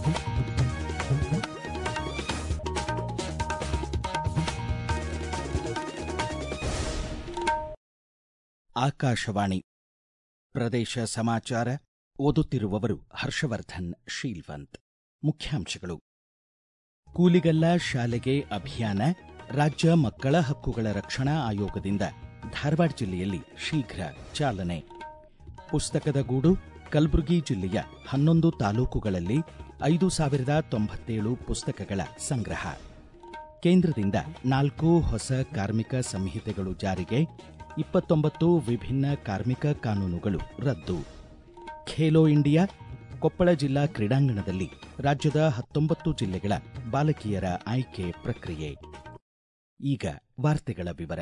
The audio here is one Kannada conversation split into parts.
ಆಕಾಶವಾಣಿ ಪ್ರದೇಶ ಸಮಾಚಾರ ಓದುತ್ತಿರುವವರು ಹರ್ಷವರ್ಧನ್ ಶೀಲ್ವಂತ್ ಮುಖ್ಯಾಂಶಗಳು ಕೂಲಿಗಲ್ಲ ಶಾಲೆಗೆ ಅಭಿಯಾನ ರಾಜ್ಯ ಮಕ್ಕಳ ಹಕ್ಕುಗಳ ರಕ್ಷಣಾ ಆಯೋಗದಿಂದ ಧಾರವಾಡ ಜಿಲ್ಲೆಯಲ್ಲಿ ಶೀಘ್ರ ಚಾಲನೆ ಪುಸ್ತಕದ ಗೂಡು ಕಲಬುರಗಿ ಜಿಲ್ಲೆಯ ಹನ್ನೊಂದು ತಾಲೂಕುಗಳಲ್ಲಿ ಐದು ಸಾವಿರದ ತೊಂಬತ್ತೇಳು ಪುಸ್ತಕಗಳ ಸಂಗ್ರಹ ಕೇಂದ್ರದಿಂದ ನಾಲ್ಕು ಹೊಸ ಕಾರ್ಮಿಕ ಸಂಹಿತೆಗಳು ಜಾರಿಗೆ ಇಪ್ಪತ್ತೊಂಬತ್ತು ವಿಭಿನ್ನ ಕಾರ್ಮಿಕ ಕಾನೂನುಗಳು ರದ್ದು ಖೇಲೋ ಇಂಡಿಯಾ ಕೊಪ್ಪಳ ಜಿಲ್ಲಾ ಕ್ರೀಡಾಂಗಣದಲ್ಲಿ ರಾಜ್ಯದ ಹತ್ತೊಂಬತ್ತು ಜಿಲ್ಲೆಗಳ ಬಾಲಕಿಯರ ಆಯ್ಕೆ ಪ್ರಕ್ರಿಯೆ ಈಗ ವಾರ್ತೆಗಳ ವಿವರ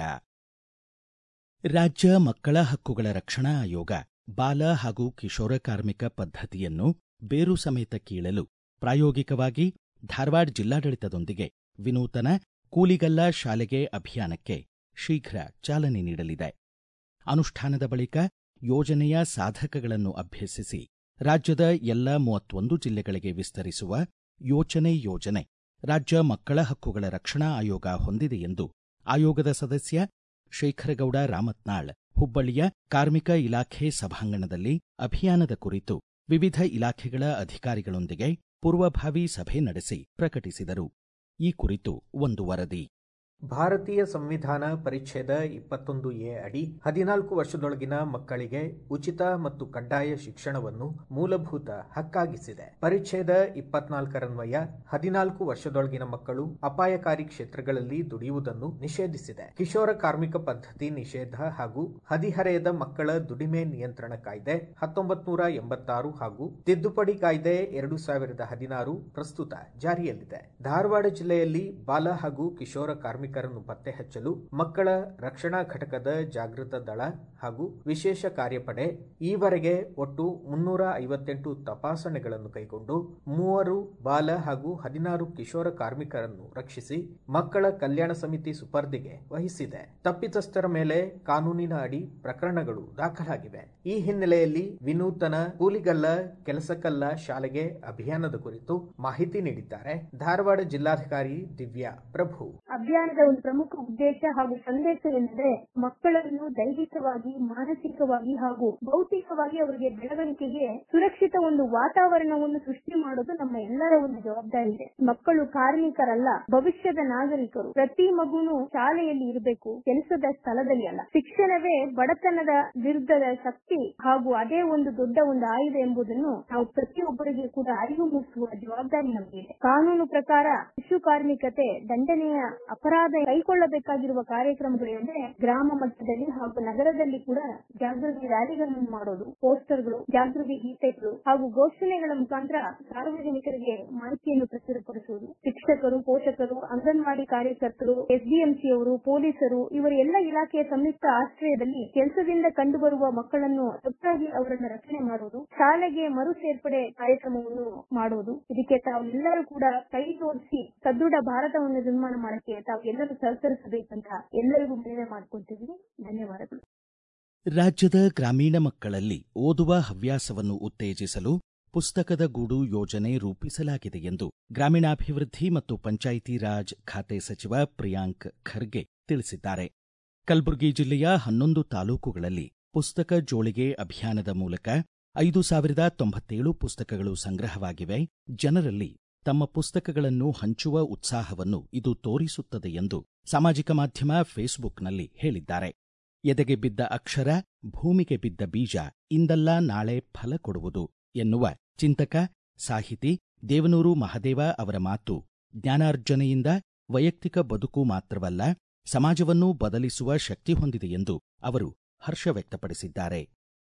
ರಾಜ್ಯ ಮಕ್ಕಳ ಹಕ್ಕುಗಳ ರಕ್ಷಣಾ ಆಯೋಗ ಬಾಲ ಹಾಗೂ ಕಿಶೋರ ಕಾರ್ಮಿಕ ಪದ್ಧತಿಯನ್ನು ಬೇರು ಸಮೇತ ಕೀಳಲು ಪ್ರಾಯೋಗಿಕವಾಗಿ ಧಾರವಾಡ ಜಿಲ್ಲಾಡಳಿತದೊಂದಿಗೆ ವಿನೂತನ ಕೂಲಿಗಲ್ಲ ಶಾಲೆಗೆ ಅಭಿಯಾನಕ್ಕೆ ಶೀಘ್ರ ಚಾಲನೆ ನೀಡಲಿದೆ ಅನುಷ್ಠಾನದ ಬಳಿಕ ಯೋಜನೆಯ ಸಾಧಕಗಳನ್ನು ಅಭ್ಯಸಿಸಿ ರಾಜ್ಯದ ಎಲ್ಲ ಮೂವತ್ತೊಂದು ಜಿಲ್ಲೆಗಳಿಗೆ ವಿಸ್ತರಿಸುವ ಯೋಚನೆ ಯೋಜನೆ ರಾಜ್ಯ ಮಕ್ಕಳ ಹಕ್ಕುಗಳ ರಕ್ಷಣಾ ಆಯೋಗ ಹೊಂದಿದೆ ಎಂದು ಆಯೋಗದ ಸದಸ್ಯ ಶೇಖರಗೌಡ ರಾಮತ್ನಾಳ್ ಹುಬ್ಬಳ್ಳಿಯ ಕಾರ್ಮಿಕ ಇಲಾಖೆ ಸಭಾಂಗಣದಲ್ಲಿ ಅಭಿಯಾನದ ಕುರಿತು ವಿವಿಧ ಇಲಾಖೆಗಳ ಅಧಿಕಾರಿಗಳೊಂದಿಗೆ ಪೂರ್ವಭಾವಿ ಸಭೆ ನಡೆಸಿ ಪ್ರಕಟಿಸಿದರು ಈ ಕುರಿತು ಒಂದು ವರದಿ ಭಾರತೀಯ ಸಂವಿಧಾನ ಪರಿಚ್ಛೇದ ಇಪ್ಪತ್ತೊಂದು ಎ ಅಡಿ ಹದಿನಾಲ್ಕು ವರ್ಷದೊಳಗಿನ ಮಕ್ಕಳಿಗೆ ಉಚಿತ ಮತ್ತು ಕಡ್ಡಾಯ ಶಿಕ್ಷಣವನ್ನು ಮೂಲಭೂತ ಹಕ್ಕಾಗಿಸಿದೆ ಪರಿಚ್ಛೇದ ಇಪ್ಪತ್ನಾಲ್ಕರನ್ವಯ ಹದಿನಾಲ್ಕು ವರ್ಷದೊಳಗಿನ ಮಕ್ಕಳು ಅಪಾಯಕಾರಿ ಕ್ಷೇತ್ರಗಳಲ್ಲಿ ದುಡಿಯುವುದನ್ನು ನಿಷೇಧಿಸಿದೆ ಕಿಶೋರ ಕಾರ್ಮಿಕ ಪದ್ಧತಿ ನಿಷೇಧ ಹಾಗೂ ಹದಿಹರೆಯದ ಮಕ್ಕಳ ದುಡಿಮೆ ನಿಯಂತ್ರಣ ಕಾಯ್ದೆ ಹತ್ತೊಂಬತ್ ನೂರ ಎಂಬತ್ತಾರು ಹಾಗೂ ತಿದ್ದುಪಡಿ ಕಾಯ್ದೆ ಎರಡು ಸಾವಿರದ ಹದಿನಾರು ಪ್ರಸ್ತುತ ಜಾರಿಯಲ್ಲಿದೆ ಧಾರವಾಡ ಜಿಲ್ಲೆಯಲ್ಲಿ ಬಾಲ ಹಾಗೂ ಕಿಶೋರ ಕಾರ್ಮಿಕರನ್ನು ಪತ್ತೆ ಹಚ್ಚಲು ಮಕ್ಕಳ ರಕ್ಷಣಾ ಘಟಕದ ಜಾಗೃತ ದಳ ಹಾಗೂ ವಿಶೇಷ ಕಾರ್ಯಪಡೆ ಈವರೆಗೆ ಒಟ್ಟು ಮುನ್ನೂರ ಐವತ್ತೆಂಟು ತಪಾಸಣೆಗಳನ್ನು ಕೈಗೊಂಡು ಮೂವರು ಬಾಲ ಹಾಗೂ ಹದಿನಾರು ಕಿಶೋರ ಕಾರ್ಮಿಕರನ್ನು ರಕ್ಷಿಸಿ ಮಕ್ಕಳ ಕಲ್ಯಾಣ ಸಮಿತಿ ಸುಪರ್ದಿಗೆ ವಹಿಸಿದೆ ತಪ್ಪಿತಸ್ಥರ ಮೇಲೆ ಕಾನೂನಿನ ಅಡಿ ಪ್ರಕರಣಗಳು ದಾಖಲಾಗಿವೆ ಈ ಹಿನ್ನೆಲೆಯಲ್ಲಿ ವಿನೂತನ ಕೂಲಿಗಲ್ಲ ಕೆಲಸಕ್ಕಲ್ಲ ಶಾಲೆಗೆ ಅಭಿಯಾನದ ಕುರಿತು ಮಾಹಿತಿ ನೀಡಿದ್ದಾರೆ ಧಾರವಾಡ ಜಿಲ್ಲಾಧಿಕಾರಿ ದಿವ್ಯಾ ಪ್ರಭು ಅಭಿಯಾನದ ಒಂದು ಪ್ರಮುಖ ಉದ್ದೇಶ ಹಾಗೂ ಸಂದೇಶವೆಂದರೆ ಮಕ್ಕಳನ್ನು ದೈಹಿಕವಾಗಿ ಮಾನಸಿಕವಾಗಿ ಹಾಗೂ ಭೌತಿಕವಾಗಿ ಅವರಿಗೆ ಬೆಳವಣಿಗೆಗೆ ಸುರಕ್ಷಿತ ಒಂದು ವಾತಾವರಣವನ್ನು ಸೃಷ್ಟಿ ಮಾಡೋದು ನಮ್ಮ ಎಲ್ಲರ ಒಂದು ಜವಾಬ್ದಾರಿ ಇದೆ ಮಕ್ಕಳು ಕಾರ್ಮಿಕರಲ್ಲ ಭವಿಷ್ಯದ ನಾಗರಿಕರು ಪ್ರತಿ ಮಗುನು ಶಾಲೆಯಲ್ಲಿ ಇರಬೇಕು ಕೆಲಸದ ಸ್ಥಳದಲ್ಲಿ ಅಲ್ಲ ಶಿಕ್ಷಣವೇ ಬಡತನದ ವಿರುದ್ಧದ ಶಕ್ತಿ ಹಾಗೂ ಅದೇ ಒಂದು ದೊಡ್ಡ ಒಂದು ಆಯುಧ ಎಂಬುದನ್ನು ನಾವು ಪ್ರತಿಯೊಬ್ಬರಿಗೆ ಕೂಡ ಅರಿವು ಮೂಡಿಸುವ ಜವಾಬ್ದಾರಿ ನಮಗಿದೆ ಕಾನೂನು ಪ್ರಕಾರ ಶಿಶು ಕಾರ್ಮಿಕತೆ ದಂಡನೆಯ ಅಪರಾಧ ಕೈಗೊಳ್ಳಬೇಕಾಗಿರುವ ಕಾರ್ಯಕ್ರಮಗಳು ಎಂದರೆ ಗ್ರಾಮ ಮಟ್ಟದಲ್ಲಿ ಹಾಗೂ ನಗರದಲ್ಲಿ ಕೂಡ ಜಾಗೃತಿ ರ್ಯಾಲಿಗಳನ್ನು ಮಾಡೋದು ಪೋಸ್ಟರ್ಗಳು ಜಾಗೃತಿ ಗೀತೆಗಳು ಹಾಗೂ ಘೋಷಣೆಗಳ ಮುಖಾಂತರ ಸಾರ್ವಜನಿಕರಿಗೆ ಮಾಹಿತಿಯನ್ನು ಪ್ರಚುರಪಡಿಸುವುದು ಶಿಕ್ಷಕರು ಪೋಷಕರು ಅಂಗನವಾಡಿ ಕಾರ್ಯಕರ್ತರು ಎಸ್ಡಿಎಂಸಿ ಅವರು ಪೊಲೀಸರು ಇವರ ಎಲ್ಲ ಇಲಾಖೆಯ ಸಂಯುಕ್ತ ಆಶ್ರಯದಲ್ಲಿ ಕೆಲಸದಿಂದ ಕಂಡುಬರುವ ಮಕ್ಕಳನ್ನು ತಪ್ಪಾಗಿ ಅವರನ್ನು ರಕ್ಷಣೆ ಮಾಡುವುದು ಶಾಲೆಗೆ ಮರು ಸೇರ್ಪಡೆ ಕಾರ್ಯಕ್ರಮವನ್ನು ಮಾಡುವುದು ಇದಕ್ಕೆ ತಾವೆಲ್ಲರೂ ಕೂಡ ಕೈ ಜೋಡಿಸಿ ಸದೃಢ ಭಾರತವನ್ನು ನಿರ್ಮಾಣ ಮಾಡಕ್ಕೆ ತಾವು ಎಲ್ಲರೂ ಸಹಕರಿಸಬೇಕಂತ ಎಲ್ಲರಿಗೂ ಮನವಿ ಮಾಡ್ಕೊಂತಿದ್ದೀನಿ ಧನ್ಯವಾದಗಳು ರಾಜ್ಯದ ಗ್ರಾಮೀಣ ಮಕ್ಕಳಲ್ಲಿ ಓದುವ ಹವ್ಯಾಸವನ್ನು ಉತ್ತೇಜಿಸಲು ಪುಸ್ತಕದ ಗೂಡು ಯೋಜನೆ ರೂಪಿಸಲಾಗಿದೆ ಎಂದು ಗ್ರಾಮೀಣಾಭಿವೃದ್ಧಿ ಮತ್ತು ಪಂಚಾಯಿತಿ ರಾಜ್ ಖಾತೆ ಸಚಿವ ಪ್ರಿಯಾಂಕ್ ಖರ್ಗೆ ತಿಳಿಸಿದ್ದಾರೆ ಕಲಬುರಗಿ ಜಿಲ್ಲೆಯ ಹನ್ನೊಂದು ತಾಲೂಕುಗಳಲ್ಲಿ ಪುಸ್ತಕ ಜೋಳಿಗೆ ಅಭಿಯಾನದ ಮೂಲಕ ಐದು ಸಾವಿರದ ತೊಂಬತ್ತೇಳು ಪುಸ್ತಕಗಳು ಸಂಗ್ರಹವಾಗಿವೆ ಜನರಲ್ಲಿ ತಮ್ಮ ಪುಸ್ತಕಗಳನ್ನು ಹಂಚುವ ಉತ್ಸಾಹವನ್ನು ಇದು ತೋರಿಸುತ್ತದೆ ಎಂದು ಸಾಮಾಜಿಕ ಮಾಧ್ಯಮ ಫೇಸ್ಬುಕ್ನಲ್ಲಿ ಹೇಳಿದ್ದಾರೆ ಎದೆಗೆ ಬಿದ್ದ ಅಕ್ಷರ ಭೂಮಿಗೆ ಬಿದ್ದ ಬೀಜ ಇಂದಲ್ಲ ನಾಳೆ ಫಲ ಕೊಡುವುದು ಎನ್ನುವ ಚಿಂತಕ ಸಾಹಿತಿ ದೇವನೂರು ಮಹದೇವ ಅವರ ಮಾತು ಜ್ಞಾನಾರ್ಜನೆಯಿಂದ ವೈಯಕ್ತಿಕ ಬದುಕು ಮಾತ್ರವಲ್ಲ ಸಮಾಜವನ್ನೂ ಬದಲಿಸುವ ಶಕ್ತಿ ಹೊಂದಿದೆ ಎಂದು ಅವರು ಹರ್ಷ ವ್ಯಕ್ತಪಡಿಸಿದ್ದಾರೆ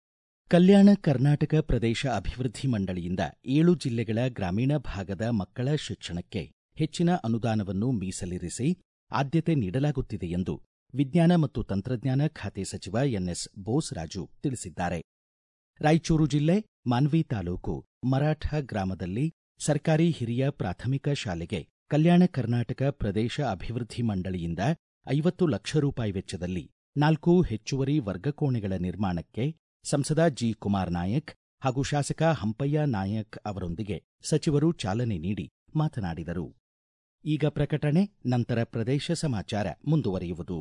ಕಲ್ಯಾಣ ಕರ್ನಾಟಕ ಪ್ರದೇಶ ಅಭಿವೃದ್ಧಿ ಮಂಡಳಿಯಿಂದ ಏಳು ಜಿಲ್ಲೆಗಳ ಗ್ರಾಮೀಣ ಭಾಗದ ಮಕ್ಕಳ ಶಿಕ್ಷಣಕ್ಕೆ ಹೆಚ್ಚಿನ ಅನುದಾನವನ್ನು ಮೀಸಲಿರಿಸಿ ಆದ್ಯತೆ ನೀಡಲಾಗುತ್ತಿದೆ ಎಂದು ವಿಜ್ಞಾನ ಮತ್ತು ತಂತ್ರಜ್ಞಾನ ಖಾತೆ ಸಚಿವ ಎನ್ಎಸ್ ಬೋಸರಾಜು ತಿಳಿಸಿದ್ದಾರೆ ರಾಯಚೂರು ಜಿಲ್ಲೆ ಮಾನ್ವಿ ತಾಲೂಕು ಮರಾಠ ಗ್ರಾಮದಲ್ಲಿ ಸರ್ಕಾರಿ ಹಿರಿಯ ಪ್ರಾಥಮಿಕ ಶಾಲೆಗೆ ಕಲ್ಯಾಣ ಕರ್ನಾಟಕ ಪ್ರದೇಶ ಅಭಿವೃದ್ಧಿ ಮಂಡಳಿಯಿಂದ ಐವತ್ತು ಲಕ್ಷ ರೂಪಾಯಿ ವೆಚ್ಚದಲ್ಲಿ ನಾಲ್ಕು ಹೆಚ್ಚುವರಿ ವರ್ಗಕೋಣೆಗಳ ನಿರ್ಮಾಣಕ್ಕೆ ಸಂಸದ ಜಿ ಕುಮಾರ್ ನಾಯಕ್ ಹಾಗೂ ಶಾಸಕ ಹಂಪಯ್ಯ ನಾಯಕ್ ಅವರೊಂದಿಗೆ ಸಚಿವರು ಚಾಲನೆ ನೀಡಿ ಮಾತನಾಡಿದರು ಈಗ ಪ್ರಕಟಣೆ ನಂತರ ಪ್ರದೇಶ ಸಮಾಚಾರ ಮುಂದುವರಿಯುವುದು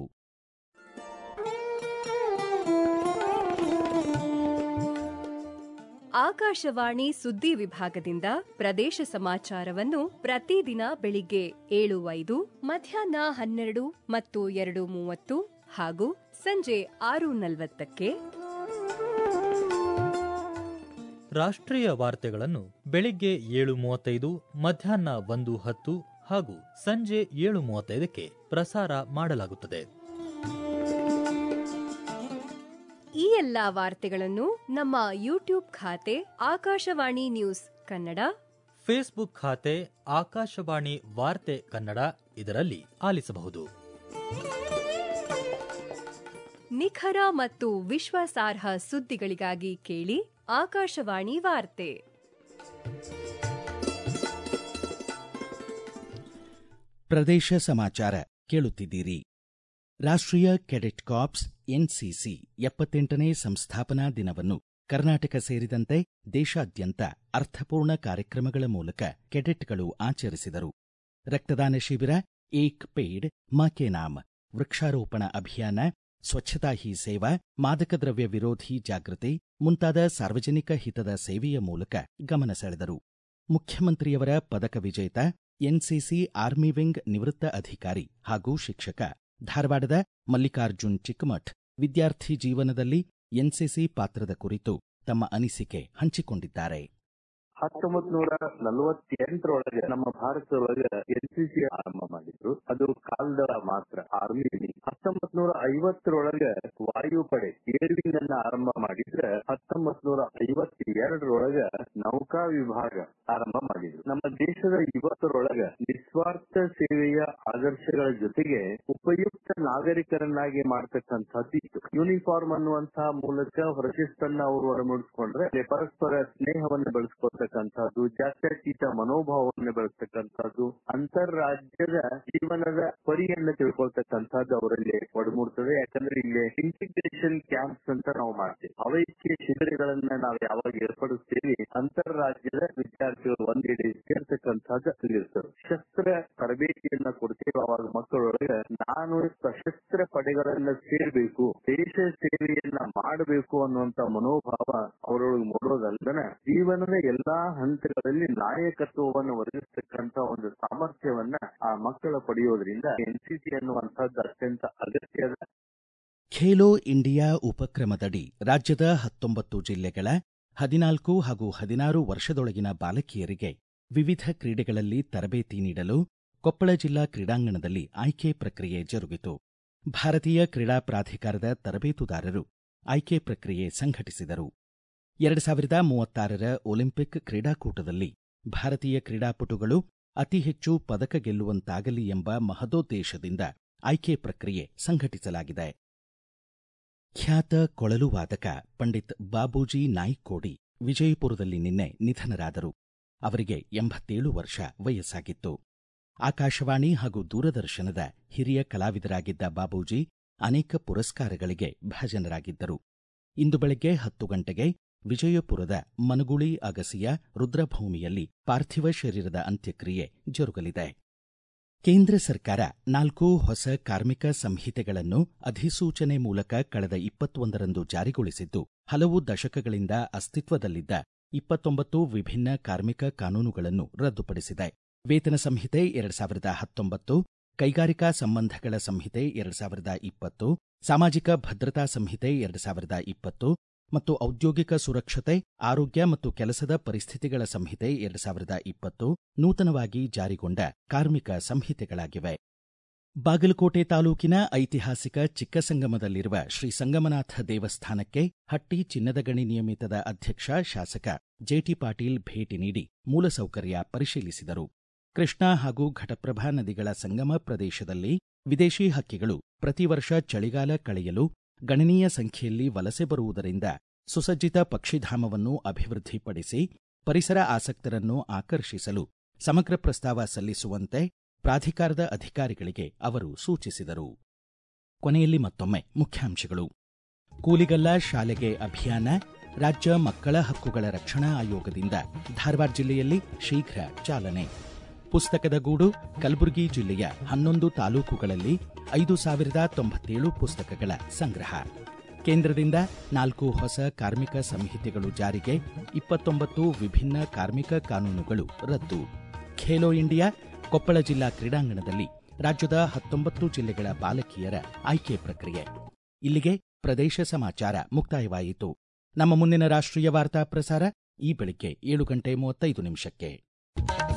ಆಕಾಶವಾಣಿ ಸುದ್ದಿ ವಿಭಾಗದಿಂದ ಪ್ರದೇಶ ಸಮಾಚಾರವನ್ನು ಪ್ರತಿದಿನ ಬೆಳಿಗ್ಗೆ ಏಳು ಐದು ಮಧ್ಯಾಹ್ನ ಹನ್ನೆರಡು ಮತ್ತು ಎರಡು ಮೂವತ್ತು ಹಾಗೂ ಸಂಜೆ ಆರು ನಲವತ್ತಕ್ಕೆ ರಾಷ್ಟ್ರೀಯ ವಾರ್ತೆಗಳನ್ನು ಬೆಳಿಗ್ಗೆ ಏಳು ಮೂವತ್ತೈದು ಮಧ್ಯಾಹ್ನ ಒಂದು ಹತ್ತು ಹಾಗೂ ಸಂಜೆ ಏಳು ಮೂವತ್ತೈದಕ್ಕೆ ಪ್ರಸಾರ ಮಾಡಲಾಗುತ್ತದೆ ಈ ಎಲ್ಲಾ ವಾರ್ತೆಗಳನ್ನು ನಮ್ಮ ಯೂಟ್ಯೂಬ್ ಖಾತೆ ಆಕಾಶವಾಣಿ ನ್ಯೂಸ್ ಕನ್ನಡ ಫೇಸ್ಬುಕ್ ಖಾತೆ ಆಕಾಶವಾಣಿ ವಾರ್ತೆ ಕನ್ನಡ ಇದರಲ್ಲಿ ಆಲಿಸಬಹುದು ನಿಖರ ಮತ್ತು ವಿಶ್ವಾಸಾರ್ಹ ಸುದ್ದಿಗಳಿಗಾಗಿ ಕೇಳಿ ಆಕಾಶವಾಣಿ ವಾರ್ತೆ ಪ್ರದೇಶ ಸಮಾಚಾರ ಕೇಳುತ್ತಿದ್ದೀರಿ ರಾಷ್ಟ್ರೀಯ ಕೆಡೆಟ್ ಕಾರ್ಪ್ಸ್ ಎನ್ಸಿಸಿ ಎಪ್ಪತ್ತೆಂಟನೇ ಸಂಸ್ಥಾಪನಾ ದಿನವನ್ನು ಕರ್ನಾಟಕ ಸೇರಿದಂತೆ ದೇಶಾದ್ಯಂತ ಅರ್ಥಪೂರ್ಣ ಕಾರ್ಯಕ್ರಮಗಳ ಮೂಲಕ ಕೆಡೆಟ್ಗಳು ಆಚರಿಸಿದರು ರಕ್ತದಾನ ಶಿಬಿರ ಏಕ್ ಪೇಡ್ ಮಾ ಕೆ ನಾಮ್ ವೃಕ್ಷಾರೋಪಣ ಅಭಿಯಾನ ಸ್ವಚ್ಛತಾ ಹಿ ಸೇವಾ ಮಾದಕ ದ್ರವ್ಯ ವಿರೋಧಿ ಜಾಗೃತಿ ಮುಂತಾದ ಸಾರ್ವಜನಿಕ ಹಿತದ ಸೇವೆಯ ಮೂಲಕ ಗಮನ ಸೆಳೆದರು ಮುಖ್ಯಮಂತ್ರಿಯವರ ಪದಕ ವಿಜೇತ ಎನ್ಸಿಸಿ ಆರ್ಮಿ ವಿಂಗ್ ನಿವೃತ್ತ ಅಧಿಕಾರಿ ಹಾಗೂ ಶಿಕ್ಷಕ ಧಾರವಾಡದ ಮಲ್ಲಿಕಾರ್ಜುನ್ ಚಿಕ್ಕಮಠ್ ವಿದ್ಯಾರ್ಥಿ ಜೀವನದಲ್ಲಿ ಎನ್ಸಿಸಿ ಪಾತ್ರದ ಕುರಿತು ತಮ್ಮ ಅನಿಸಿಕೆ ಹಂಚಿಕೊಂಡಿದ್ದಾರೆ ಹತ್ತೊಂಬತ್ ನೂರ ನಲವತ್ತೆಂಟರೊಳಗೆ ನಮ್ಮ ಭಾರತದೊಳಗೆ ಎನ್ಸಿಸಿ ಆರಂಭ ಮಾಡಿದ್ರು ಅದು ಕಾಲದ ಮಾತ್ರ ಆರ್ಮಿ ಹತ್ತೊಂಬತ್ ನೂರ ಐವತ್ತರೊಳಗೆ ವಾಯುಪಡೆ ಏರ್ವಿಂಗ್ ಅನ್ನ ಆರಂಭ ಮಾಡಿದ್ರೆ ಹತ್ತೊಂಬತ್ ನೂರ ಐವತ್ತೆರಡರೊಳಗೆ ನೌಕಾ ವಿಭಾಗ ಆರಂಭ ಮಾಡಿದ್ರು ನಮ್ಮ ದೇಶದ ಯುವಕರೊಳಗ ನಿಸ್ವಾರ್ಥ ಸೇವೆಯ ಆದರ್ಶಗಳ ಜೊತೆಗೆ ಉಪಯುಕ್ತ ನಾಗರಿಕರನ್ನಾಗಿ ಮಾಡ್ತಕ್ಕಂಥದ್ದು ಇತ್ತು ಯೂನಿಫಾರ್ಮ್ ಅನ್ನುವಂತಹ ಮೂಲಕ ಹೊರಶಿಸ್ತನ್ನ ಅವರು ಹೊರಮೂಡಿಸ್ಕೊಂಡ್ರೆ ಅಲ್ಲಿ ಪರಸ್ಪರ ಸ್ನೇಹವನ್ನು ಬೆಳೆಸ್ಕೊಳ್ತಕ್ಕಂಥದ್ದು ಜಾತ್ಯತೀತ ಮನೋಭಾವವನ್ನು ಬೆಳೆಸ್ತಕ್ಕಂಥದ್ದು ಅಂತಾರಾಜ್ಯದ ಜೀವನದ ಪರಿಯನ್ನು ತಿಳ್ಕೊಳ್ತಕ್ಕಂಥದ್ದು ಅವರಲ್ಲಿ ಒಡಮೂಡ್ತದೆ ಯಾಕಂದ್ರೆ ಇಲ್ಲಿ ಇಂಟಿಗ್ರೇಷನ್ ಕ್ಯಾಂಪ್ಸ್ ಅಂತ ನಾವು ಮಾಡ್ತೇವೆ ಅವೈಕ್ಯ ಶಿಬಿರಗಳನ್ನ ನಾವು ಯಾವಾಗ ಏರ್ಪಡಿಸ್ತೀವಿ ಅಂತಾರಾಜ್ಯದ ವಿದ್ಯಾರ್ಥಿಗಳು ಒಂದೆಡೆ ಸೇರ್ತಕ್ಕಂಥದ್ದು ಅಲ್ಲಿರ್ತದೆ ಶಸ್ತ್ರ ತರಬೇತಿಯನ್ನ ಕೊಡ್ತೇವೆ ಅವಾಗ ಮಕ್ಕಳೊಳಗೆ ನಾನು ಸಶಸ್ತ್ರ ಪಡೆಗಳನ್ನ ಸೇರ್ಬೇಕು ದೇಶ ಸೇವೆಯನ್ನ ಮಾಡಬೇಕು ಅನ್ನುವಂತ ಮನೋಭಾವ ಅವರೊಳಗೆ ಮೂಡೋದಲ್ದನ ಜೀವನದ ಎಲ್ಲಾ ಹಂತಗಳಲ್ಲಿ ನಾಯಕತ್ವವನ್ನು ಒದಗಿಸ್ತಕ್ಕಂತ ಒಂದು ಸಾಮರ್ಥ್ಯವನ್ನ ಆ ಮಕ್ಕಳ ಪಡೆಯೋದ್ರಿಂದ ಎನ್ಸಿಸಿ ಅನ್ನುವಂಥದ್ದು ಅತ್ಯಂತ ಅಗತ್ಯದ ಖೇಲೋ ಇಂಡಿಯಾ ಉಪಕ್ರಮದಡಿ ರಾಜ್ಯದ ಹತ್ತೊಂಬತ್ತು ಜಿಲ್ಲೆಗಳ ಹದಿನಾಲ್ಕು ಹಾಗೂ ಹದಿನಾರು ವರ್ಷದೊಳಗಿನ ಬಾಲಕಿಯರಿಗೆ ವಿವಿಧ ಕ್ರೀಡೆಗಳಲ್ಲಿ ತರಬೇತಿ ನೀಡಲು ಕೊಪ್ಪಳ ಜಿಲ್ಲಾ ಕ್ರೀಡಾಂಗಣದಲ್ಲಿ ಆಯ್ಕೆ ಪ್ರಕ್ರಿಯೆ ಜರುಗಿತು ಭಾರತೀಯ ಕ್ರೀಡಾ ಪ್ರಾಧಿಕಾರದ ತರಬೇತುದಾರರು ಆಯ್ಕೆ ಪ್ರಕ್ರಿಯೆ ಸಂಘಟಿಸಿದರು ಎರಡು ಸಾವಿರದ ಮೂವತ್ತಾರರ ಒಲಿಂಪಿಕ್ ಕ್ರೀಡಾಕೂಟದಲ್ಲಿ ಭಾರತೀಯ ಕ್ರೀಡಾಪಟುಗಳು ಅತಿ ಹೆಚ್ಚು ಪದಕ ಗೆಲ್ಲುವಂತಾಗಲಿ ಎಂಬ ಮಹದೋದ್ದೇಶದಿಂದ ಆಯ್ಕೆ ಪ್ರಕ್ರಿಯೆ ಸಂಘಟಿಸಲಾಗಿದೆ ಖ್ಯಾತ ಕೊಳಲು ವಾದಕ ಪಂಡಿತ್ ಬಾಬೂಜಿ ನಾಯ್ಕೋಡಿ ವಿಜಯಪುರದಲ್ಲಿ ನಿನ್ನೆ ನಿಧನರಾದರು ಅವರಿಗೆ ಎಂಬತ್ತೇಳು ವರ್ಷ ವಯಸ್ಸಾಗಿತ್ತು ಆಕಾಶವಾಣಿ ಹಾಗೂ ದೂರದರ್ಶನದ ಹಿರಿಯ ಕಲಾವಿದರಾಗಿದ್ದ ಬಾಬೂಜಿ ಅನೇಕ ಪುರಸ್ಕಾರಗಳಿಗೆ ಭಾಜನರಾಗಿದ್ದರು ಇಂದು ಬೆಳಗ್ಗೆ ಹತ್ತು ಗಂಟೆಗೆ ವಿಜಯಪುರದ ಮನಗುಳಿ ಅಗಸಿಯ ರುದ್ರಭೂಮಿಯಲ್ಲಿ ಪಾರ್ಥಿವ ಶರೀರದ ಅಂತ್ಯಕ್ರಿಯೆ ಜರುಗಲಿದೆ ಕೇಂದ್ರ ಸರ್ಕಾರ ನಾಲ್ಕು ಹೊಸ ಕಾರ್ಮಿಕ ಸಂಹಿತೆಗಳನ್ನು ಅಧಿಸೂಚನೆ ಮೂಲಕ ಕಳೆದ ಇಪ್ಪತ್ತೊಂದರಂದು ಜಾರಿಗೊಳಿಸಿದ್ದು ಹಲವು ದಶಕಗಳಿಂದ ಅಸ್ತಿತ್ವದಲ್ಲಿದ್ದ ಇಪ್ಪತ್ತೊಂಬತ್ತು ವಿಭಿನ್ನ ಕಾರ್ಮಿಕ ಕಾನೂನುಗಳನ್ನು ರದ್ದುಪಡಿಸಿದೆ ವೇತನ ಸಂಹಿತೆ ಎರಡ್ ಸಾವಿರದ ಹತ್ತೊಂಬತ್ತು ಕೈಗಾರಿಕಾ ಸಂಬಂಧಗಳ ಸಂಹಿತೆ ಎರಡ್ ಸಾವಿರದ ಇಪ್ಪತ್ತು ಸಾಮಾಜಿಕ ಭದ್ರತಾ ಸಂಹಿತೆ ಎರಡ್ ಸಾವಿರದ ಇಪ್ಪತ್ತು ಮತ್ತು ಔದ್ಯೋಗಿಕ ಸುರಕ್ಷತೆ ಆರೋಗ್ಯ ಮತ್ತು ಕೆಲಸದ ಪರಿಸ್ಥಿತಿಗಳ ಸಂಹಿತೆ ಎರಡ್ ಸಾವಿರದ ಇಪ್ಪತ್ತು ನೂತನವಾಗಿ ಜಾರಿಗೊಂಡ ಕಾರ್ಮಿಕ ಸಂಹಿತೆಗಳಾಗಿವೆ ಬಾಗಲಕೋಟೆ ತಾಲೂಕಿನ ಐತಿಹಾಸಿಕ ಚಿಕ್ಕಸಂಗಮದಲ್ಲಿರುವ ಶ್ರೀ ಸಂಗಮನಾಥ ದೇವಸ್ಥಾನಕ್ಕೆ ಹಟ್ಟಿ ಚಿನ್ನದ ಗಣಿ ನಿಯಮಿತದ ಅಧ್ಯಕ್ಷ ಶಾಸಕ ಜೆಟಿ ಪಾಟೀಲ್ ಭೇಟಿ ನೀಡಿ ಮೂಲಸೌಕರ್ಯ ಪರಿಶೀಲಿಸಿದರು ಕೃಷ್ಣಾ ಹಾಗೂ ಘಟಪ್ರಭಾ ನದಿಗಳ ಸಂಗಮ ಪ್ರದೇಶದಲ್ಲಿ ವಿದೇಶಿ ಹಕ್ಕಿಗಳು ಪ್ರತಿ ವರ್ಷ ಚಳಿಗಾಲ ಕಳೆಯಲು ಗಣನೀಯ ಸಂಖ್ಯೆಯಲ್ಲಿ ವಲಸೆ ಬರುವುದರಿಂದ ಸುಸಜ್ಜಿತ ಪಕ್ಷಿಧಾಮವನ್ನು ಅಭಿವೃದ್ಧಿಪಡಿಸಿ ಪರಿಸರ ಆಸಕ್ತರನ್ನು ಆಕರ್ಷಿಸಲು ಸಮಗ್ರ ಪ್ರಸ್ತಾವ ಸಲ್ಲಿಸುವಂತೆ ಪ್ರಾಧಿಕಾರದ ಅಧಿಕಾರಿಗಳಿಗೆ ಅವರು ಸೂಚಿಸಿದರು ಕೊನೆಯಲ್ಲಿ ಮತ್ತೊಮ್ಮೆ ಮುಖ್ಯಾಂಶಗಳು ಕೂಲಿಗಲ್ಲ ಶಾಲೆಗೆ ಅಭಿಯಾನ ರಾಜ್ಯ ಮಕ್ಕಳ ಹಕ್ಕುಗಳ ರಕ್ಷಣಾ ಆಯೋಗದಿಂದ ಧಾರವಾಡ ಜಿಲ್ಲೆಯಲ್ಲಿ ಶೀಘ್ರ ಚಾಲನೆ ಪುಸ್ತಕದ ಗೂಡು ಕಲಬುರಗಿ ಜಿಲ್ಲೆಯ ಹನ್ನೊಂದು ತಾಲೂಕುಗಳಲ್ಲಿ ಐದು ಸಾವಿರದ ತೊಂಬತ್ತೇಳು ಪುಸ್ತಕಗಳ ಸಂಗ್ರಹ ಕೇಂದ್ರದಿಂದ ನಾಲ್ಕು ಹೊಸ ಕಾರ್ಮಿಕ ಸಂಹಿತೆಗಳು ಜಾರಿಗೆ ಇಪ್ಪತ್ತೊಂಬತ್ತು ವಿಭಿನ್ನ ಕಾರ್ಮಿಕ ಕಾನೂನುಗಳು ರದ್ದು ಖೇಲೋ ಇಂಡಿಯಾ ಕೊಪ್ಪಳ ಜಿಲ್ಲಾ ಕ್ರೀಡಾಂಗಣದಲ್ಲಿ ರಾಜ್ಯದ ಹತ್ತೊಂಬತ್ತು ಜಿಲ್ಲೆಗಳ ಬಾಲಕಿಯರ ಆಯ್ಕೆ ಪ್ರಕ್ರಿಯೆ ಇಲ್ಲಿಗೆ ಪ್ರದೇಶ ಸಮಾಚಾರ ಮುಕ್ತಾಯವಾಯಿತು ನಮ್ಮ ಮುಂದಿನ ರಾಷ್ಟ್ರೀಯ ವಾರ್ತಾ ಪ್ರಸಾರ ಈ ಬೆಳಿಗ್ಗೆ ಏಳು ಗಂಟೆ ಮೂವತ್ತೈದು ನಿಮಿಷಕ್ಕೆ